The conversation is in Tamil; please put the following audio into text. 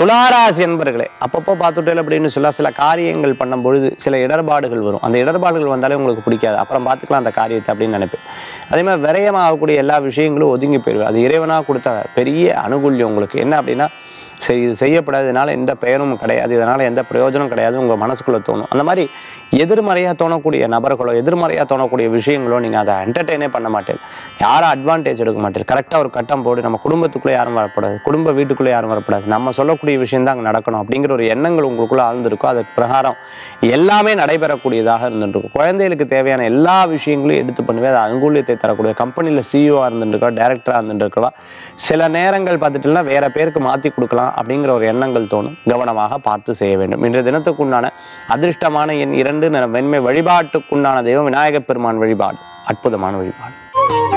துளாராசி என்பர்களே அப்பப்போ பார்த்துட்டே அப்படின்னு சொல்ல சில காரியங்கள் பண்ணும் பொழுது சில இடர்பாடுகள் வரும் அந்த இடர்பாடுகள் வந்தாலே உங்களுக்கு பிடிக்காது அப்புறம் பார்த்துக்கலாம் அந்த காரியத்தை அப்படின்னு நினைப்பேன் அதே மாதிரி விரயமாகக்கூடிய எல்லா விஷயங்களும் ஒதுங்கி போயிடுவேன் அது இறைவனாக கொடுத்த பெரிய அனுகூல்யம் உங்களுக்கு என்ன அப்படின்னா சரி இது செய்யப்படாது இதனால் எந்த பெயரும் கிடையாது இதனால் எந்த பிரயோஜனம் கிடையாது உங்கள் மனசுக்குள்ளே தோணும் அந்த மாதிரி எதிர்மறையாக தோணக்கூடிய நபர்களோ எதிர்மறையாக தோணக்கூடிய விஷயங்களோ நீங்கள் அதை என்டர்டெயினே பண்ண மாட்டேன் யாரும் அட்வான்டேஜ் எடுக்க மாட்டேன் கரெக்டாக ஒரு கட்டம் போட்டு நம்ம குடும்பத்துக்குள்ளே யாரும் வரக்கூடாது குடும்ப வீட்டுக்குள்ளே யாரும் வரக்கூடாது நம்ம சொல்லக்கூடிய விஷயம் தான் அங்கே நடக்கணும் அப்படிங்கிற ஒரு எண்ணங்கள் உங்களுக்குள்ளே ஆழ்ந்திருக்கும் அதற்கு பிரகாரம் எல்லாமே நடைபெறக்கூடியதாக இருந்துருக்கும் குழந்தைகளுக்கு தேவையான எல்லா விஷயங்களையும் எடுத்து பண்ணுவேன் அது அங்குலியத்தை தரக்கூடிய கம்பெனியில் சிஇஓவாக இருந்துருக்கா டேரக்டராக இருந்துருக்கவா சில நேரங்கள் பார்த்துட்டுனா வேற பேருக்கு மாற்றி கொடுக்கலாம் அப்படிங்கிற ஒரு எண்ணங்கள் தோணும் கவனமாக பார்த்து செய்ய வேண்டும் இன்றைய தினத்துக்குண்டான அதிர்ஷ்டமான எண் இரண்டு நிற வெண்மை வழிபாட்டுக்குண்டான தெய்வம் விநாயகப் பெருமான் வழிபாடு அற்புதமான வழிபாடு